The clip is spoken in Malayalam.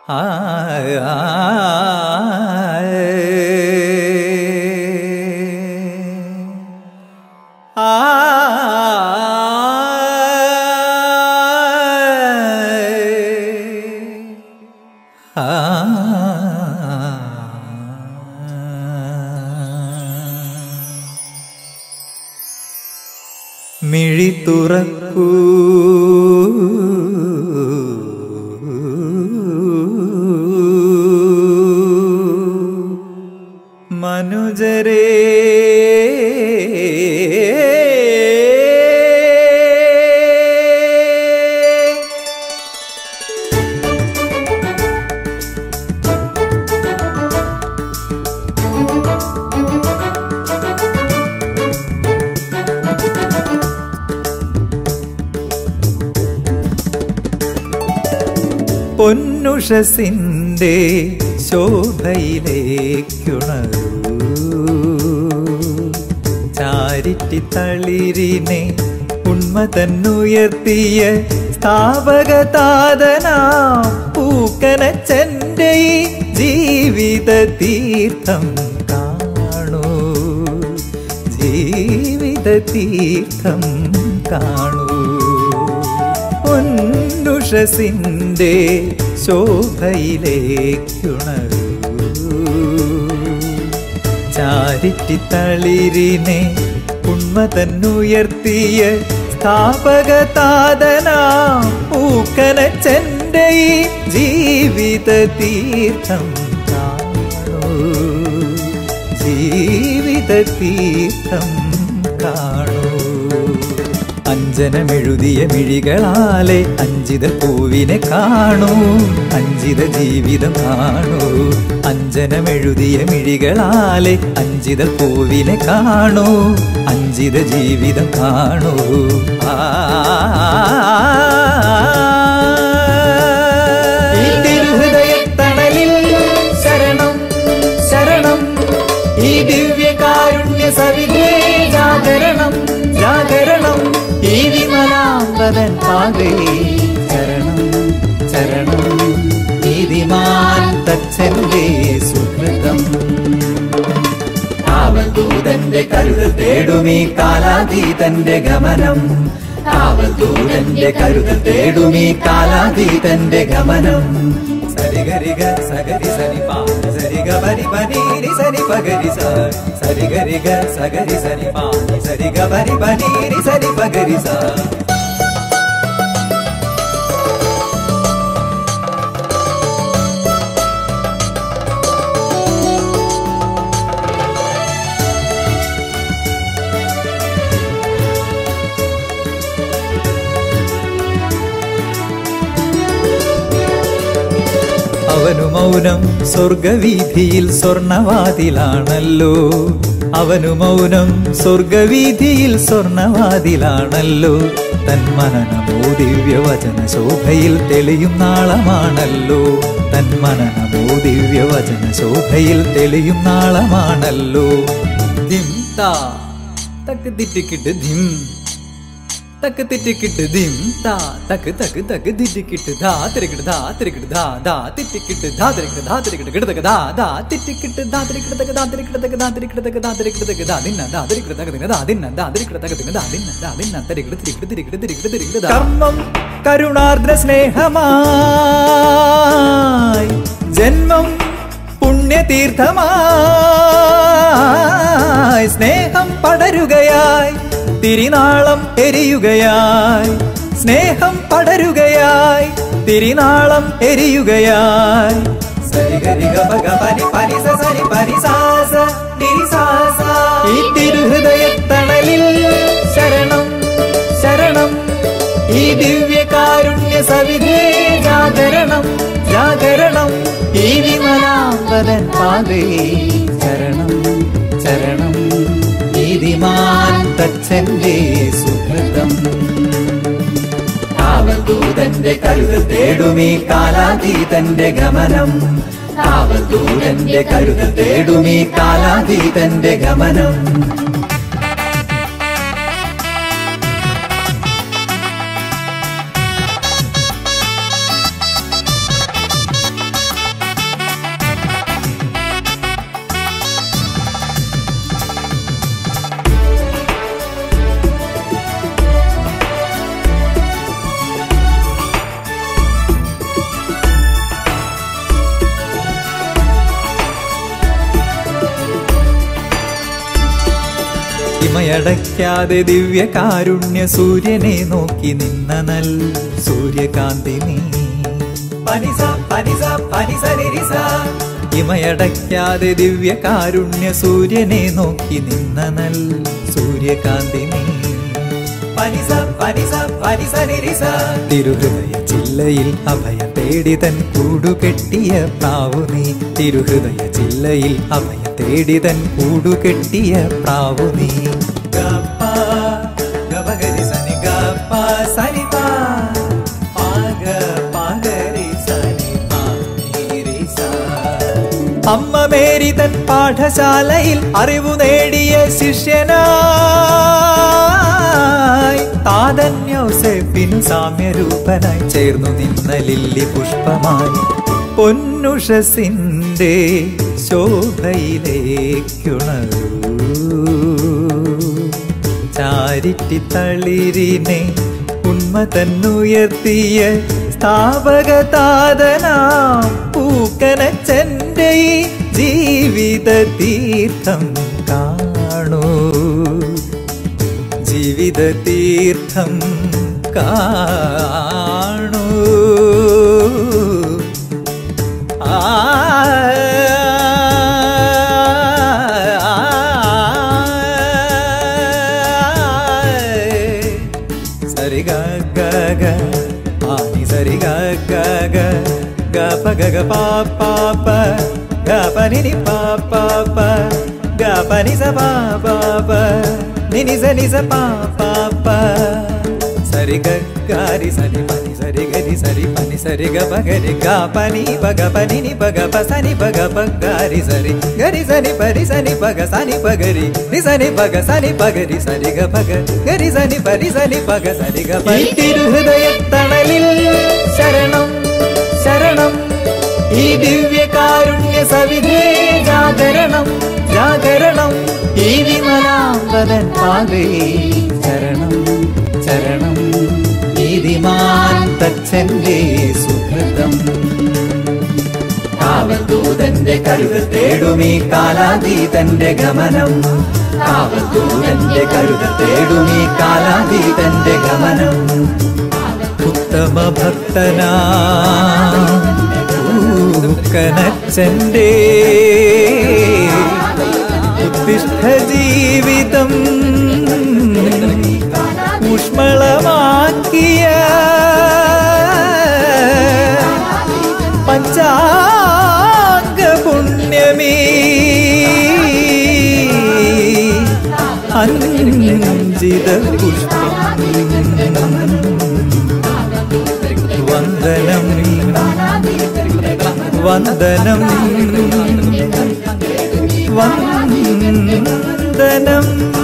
ആ മിഴി തുറക്കൂ മനുജരേ പൊന്നുഷസിൻ്റെ ശോഭയിലേക്കുണരൂ ചാരിറ്റി തളിരിനെ ഉണ്മ തന്നുയർത്തിയ സ്ഥാപകതാതനാ പൂക്കനച്ചൻ്റെ ഈ ജീവിത തീർത്ഥം കാണൂ ജീവിത തീർത്ഥം കാണൂ പൊന്നുഷസിൻ്റെ ശോഭയിലേക്കുണരൂ ചാരിറ്റി തളിരിനെ ഉണ്മ തന്നുയർത്തിയ സ്ഥാപകതാതനാ പൂക്കനച്ചൻ്റെ ഈ ജീവിത തീർത്ഥം കാണൂ ജീവിത തീർത്ഥം കാണൂ അഞ്ജനമെഴുതിയ മിഴികളാലെ അഞ്ചിത പൂവിനെ കാണൂ അഞ്ചിത ജീവിതം കാണൂ അഞ്ജനമെഴുതിയ മിഴികളാലെ അഞ്ചിത പൂവിനെ കാണൂ അഞ്ചിത ജീവിതം കാണൂ ആ ഈ തിരുഹൃദയത്തണലിൽ ശരണം ശരണം ഈ ദിവ്യകാരുണ്യ സവിധേ ജാഗരണം ജാഗരണം ഈ വിമലാംബതൻ പാതേ ചരണം ചരണം നീതിമാൻ തച്ചന്റെ സുഹൃതം കാവൽദൂതന്റെ കരുതൽ തേടുമീ കാലാതീതന്റെ ഗമനം കാവൽദൂതന്റെ കരുതൽ തേടുമീ കാലാതീതന്റെ ഗമനം സരിഗരിഗ സഗരി സനി പാ സരിഗ പരി പനീരി സനി പഗരി സ സരിഗരിഗ സഗരി സനി പാ സരിഗ പരി പനീരി സനി പഗരി സ അവനു മൗനം സ്വർഗവീതിയിൽ സ്വർണവാതിലാണല്ലോ അവനു മൗനം സ്വർഗവീതിയിൽ സ്വർണവാതിലാണല്ലോ തന്മനനമോ ദിവ്യവചന ശോഭയിൽ തെളിയും നാളമാണല്ലോ തന്മനനമോ ദിവ്യവചന ശോഭയിൽ തെളിയും നാളമാണല്ലോ ദിം താ തക്ക് തിറ്റിക്കിട്ട് ധിം തക്ക് തിറ്റിക്കിട്ട് ദിം താ തക്ക് തക്ക് തക്ക് തിറ്റിക്കിട്ട് ധാ തിരക്കിട്ട് ധാ തിരക്കിട്ട് ധാ ധാ തിറ്റിക്കിട്ട് ധാ തിരക്കിട്ട് ധാ തിരക്കിട്ട് കിടതക്ക് ധാ ധാ തിറ്റിക്കിട്ട് ധാ തിരക്കിട്ട് തക്ക് ധാ തിരക്കിട്ട് തക്ക് ധാ തിരക്കിട്ട് തക്ക് ധാ തിരക്കിട്ട് തക്ക് ധാ ദിന്ന ധാ തിരക്കിട്ട് തക്ക് ദിന്ന ധാ ദിന്ന ധാ തിരക്കിട്ട് തക്ക് ദിന്ന ധാ ദിന്ന ധാ ദിന്ന തിരക്കിട്ട് തിരക്കിട്ട് തിരക്കിട്ട് തിരക്കിട്ട് തിരക്കിട്ട് കർമ്മം കരുണാർദ്ര സ്നേഹമായി ജന്മം പുണ്യതീർത്ഥമായി സ്നേഹം പടരുകയായി തിരിനാളം എരിയുകയായി സ്നേഹം പടരുകയായി തിരിനാളം എരിയുകയായി സരിഗരിഗ ഭഗ പനി പനി സ സരി പനി സാസ നിരി സാസ ഈ തിരുഹൃദയത്തണലിൽ ശരണം ശരണം ഈ ദിവ്യകാരുണ്യ സവിധേ ജാഗരണം ജാഗരണം ഈ വിമലാംബരൻ പാതേ ചരണം ചരണം നീതിമാൻ തച്ചന്റെ സുഹൃതം കാവൽദൂതന്റെ കരുതൽ തേടുമീ കാലാതീതന്റെ ഗമനം കാവൽദൂതന്റെ കരുതൽ തേടുമീ കാലാതീതന്റെ ഗമനം ഇമയടയ്ക്കാതെ ദിവ്യ കാരുണ്യ സൂര്യനെ നോക്കി നിന്ന നൽ സൂര്യകാന്തി നീ പനിസ പനിസ പനിസ നിരിസ ഇമയടയ്ക്കാതെ ദിവ്യ കാരുണ്യ സൂര്യനെ നോക്കി നിന്ന നൽ സൂര്യകാന്തി നീ പനിസ പനിസ പനിസ നിരിസ തിരുഹൃദയ ജില്ലയിൽ അഭയം തേടി തൻ കൂടുകെട്ടിയ പ്രാവു നീ തിരുഹൃദയ ജില്ലയിൽ അഭയം തേടി തൻ കൂടുകെട്ടിയ പ്രാവു നീ ഗപ്പ, ഗപഗരി സനി ഗപ്പ സനി പാ. പാഗ പാഗരി സനി പാ നീരി സാ. അമ്മ മേരി തൻ പാഠശാലയിൽ അറിവു നേടിയ ശിഷ്യനായി താതൻ യോസെഫിനു സാമ്യരൂപനായി ചേർന്നു നിന്ന ലില്ലി പുഷ്പമായി പൊന്നുഷസിന്റെ ശോഭയിലേക്കുണരൂ ചാരിറ്റി തളിരിനെ ഉണ്മ തന്നുയർത്തിയ സ്ഥാപക താതനാം പൂക്കനച്ചന്റെ ഈ ജീവിത തീർത്ഥം കാണൂ ജീവിത തീർത്ഥം കാണൂ ആ സരി ഗ ഗ ഗ ആനി സരി ഗ ഗ ഗ ഗ പ ഗ ഗ പ പ പ ഗ പ നി നി പ പ പ ഗ പ നി സ പ പ പ നി നി സ നി സ പ പ പ സരി ഗ ഗ രി സരി പ നി സരി ഗ രി സരി പ നി സരി ഗ പ ഗ രി ഗ പ നി പ ഗ പ നി നി പ ഗ പ സ നി പ ഗ പ ഗ രി സരി ഗ രി സ നി പ രി സ നി പ ഗ സ നി പ ഗ രി രി സ നി പ ഗ സ നി പ ഗ രി സരി ഗ പ ഗ ഗ രി സ നി പ രി സ നി പ ഗ സരി ഗ പ തിരുഹൃദയത്തണലിൽ ശരണം ശരണം ഈ ദിവ്യകാരുണ്യ സവിധേ ജാഗരണം ജാഗരണം ഈ വിമലാംബരൻ പാതേ ചരണം ചരണം നീതിമാൻ തച്ചന്റെ സുഹൃതം കാവത്തൂതന്റെ കരുതൽ തേടുമീ കാലാതീതന്റെ ഗമനം കാവത്തൂതന്റെ കരുതൽ തേടുമീ കാലാതീതന്റെ ഗമനം ഉത്തമ ഭക്തനാ കനച്ചന്റെ ഉത്തിഷ്ഠ ജീവിതം ഊഷ്മളമാക്കിയ പഞ്ചാംഗ പുണ്യമീ അഞ്ജിത പുഷ്പം വന്ദനം വന്ദനം വന്ദനം